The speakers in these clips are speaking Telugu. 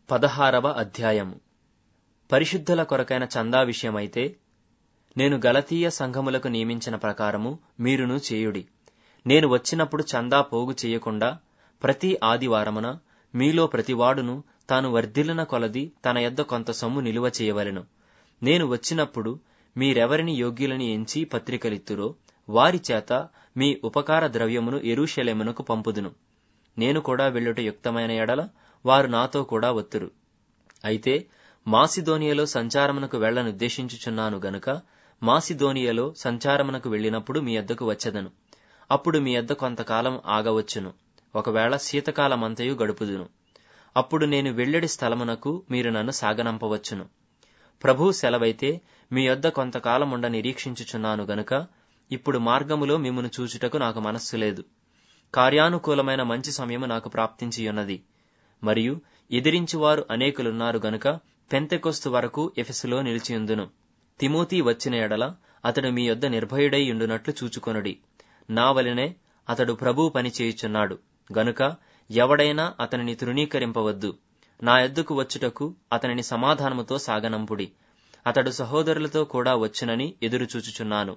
పదహారవ అధ్యాయము పరిశుద్ధుల కొరకైన చందా విషయమైతే నేను గలతీయ సంఘములకు నియమించిన ప్రకారము మీరును చేయుడి నేను వచ్చినప్పుడు చందా పోగు చేయకుండా ప్రతి ఆదివారమున మీలో ప్రతివాడును తాను వర్ధిల్లిన కొలది తన యొద్ద కొంత సొమ్ము నిలువ చేయవలెను నేను వచ్చినప్పుడు మీరెవరిని యోగ్యులని ఎంచి పత్రికలిత్తురో వారి చేత మీ ఉపకార ద్రవ్యమును ఎరుషలేమునకు పంపుదును నేను కూడా వెళ్ళుట యుక్తమైన ఎడల వారు నాతో కూడా వత్తురు అయితే మాసిదోనియలో సంచారమునకు వెళ్లనుద్దేశించుచున్నాను గనుక మాసిదోనియలో సంచారమునకు వెళ్ళినప్పుడు మీ యొద్దకు వచ్చెదను అప్పుడు మీ యొద్ద కొంతకాలం ఆగవచ్చును ఒకవేళ శీతకాలమంతయు గడుపుదును అప్పుడు నేను వెళ్ళడి స్థలమునకు మీరు నన్ను సాగనంపవచ్చును ప్రభు సెలవైతే మీ యొద్ద కొంతకాలముండ నిరీక్షించుచున్నాను గనుక ఇప్పుడు మార్గములో మిమ్మును చూచుటకు నాకు మనస్సు లేదు కార్యానుకూలమైన మంచి సమయము నాకు ప్రాప్తించియున్నది మరియు ఎదిరించువారు అనేకులున్నారు గనుక పెంతెకొస్తు వరకు ఎఫెసులో నిలిచియుందును తిమోతి వచ్చిన ఎడల అతడు మీ యొద్ద నిర్భయుడై ఉండునట్లు చూచుకొనుడి నా వలనే అతడు ప్రభు పని చేయుచున్నాడు గనుక ఎవడైనా అతనిని తృణీకరింపవద్దు నా యొద్దకు వచ్చుటకు అతనిని సమాధానముతో సాగనంపుడి అతడు సహోదరులతో కూడా వచ్చునని ఎదురుచూచుచున్నాను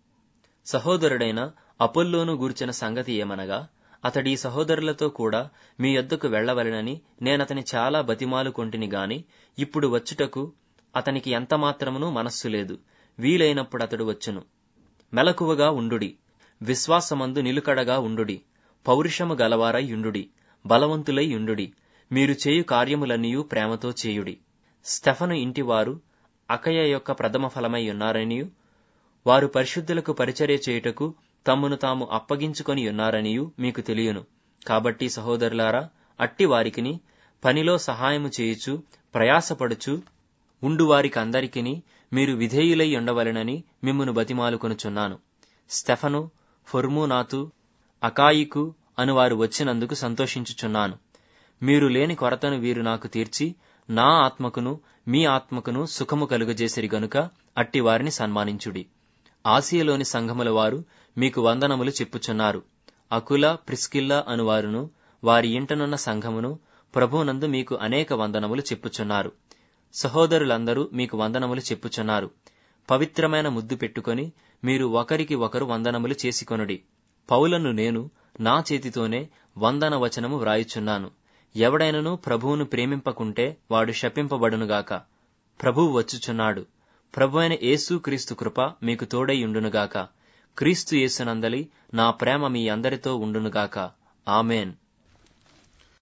సహోదరుడైన అపోల్లోను గూర్చిన సంగతి ఏమనగా అతడి సహోదరులతో కూడా మీ యొద్దకు వెళ్లవలెనని నేనతని చాలా బతిమాలుకొంటిని గాని ఇప్పుడు వచ్చుటకు అతనికి ఎంతమాత్రమునూ మనస్సు లేదు వీలైనప్పుడు అతడు వచ్చును మెలకువగా ఉండుడి విశ్వాసమందు నిలుకడగా ఉండుడి పౌరుషము గలవారై యుండుడి బలవంతులై యుండుడి మీరు చేయు కార్యములన్నీయూ ప్రేమతో చేయుడి స్టెఫను ఇంటివారు అకయ యొక్క ప్రథమ ఫలమై ఉన్నారనియు వారు పరిశుద్ధులకు పరిచర్య చేయుటకు తమ్మును తాము అప్పగించుకొని ఉన్నారనియు మీకు తెలియను కాబట్టి సహోదరులారా అట్టి వారికిని పనిలో సహాయము చేయుచు ప్రయాసపడుచు ఉండు వారికందరికిని మీరు విధేయులై ఉండవలెనని మిమ్మును బతిమాలుకొనుచున్నాను స్టెఫను ఫొర్మూనాతు అకాయికు అనువారు వచ్చినందుకు సంతోషించుచున్నాను మీరు లేని కొరతను వీరు నాకు తీర్చి నా ఆత్మకును మీ ఆత్మకును సుఖము కలుగజేసిరి గనుక అట్టి వారిని సన్మానించుడి ఆసియలోని సంఘముల వారు మీకు వందనములు చెప్పుచున్నారు అకుల ప్రిస్కిల్ల అనువారును వారి ఇంటనున్న సంఘమును ప్రభునందు మీకు అనేక వందనములు చెప్పుచున్నారు సహోదరులందరూ మీకు వందనములు చెప్పుచున్నారు పవిత్రమైన ముద్దు పెట్టుకొని మీరు ఒకరికి ఒకరు వందనములు చేసుకొనుడి పౌలను నేను నా చేతితోనే వందన వచనము వ్రాయుచున్నాను ఎవడైనను ప్రభువును ప్రేమింపకుంటే వాడు శపింపబడునుగాక ప్రభువు వచ్చుచున్నాడు ప్రభు అయిన యేసు క్రీస్తు కృప మీకు తోడై ఉండునుగాక క్రీస్తు యేసునందలి నా ప్రేమ మీ అందరితో ఉండునుగాక ఆమెన్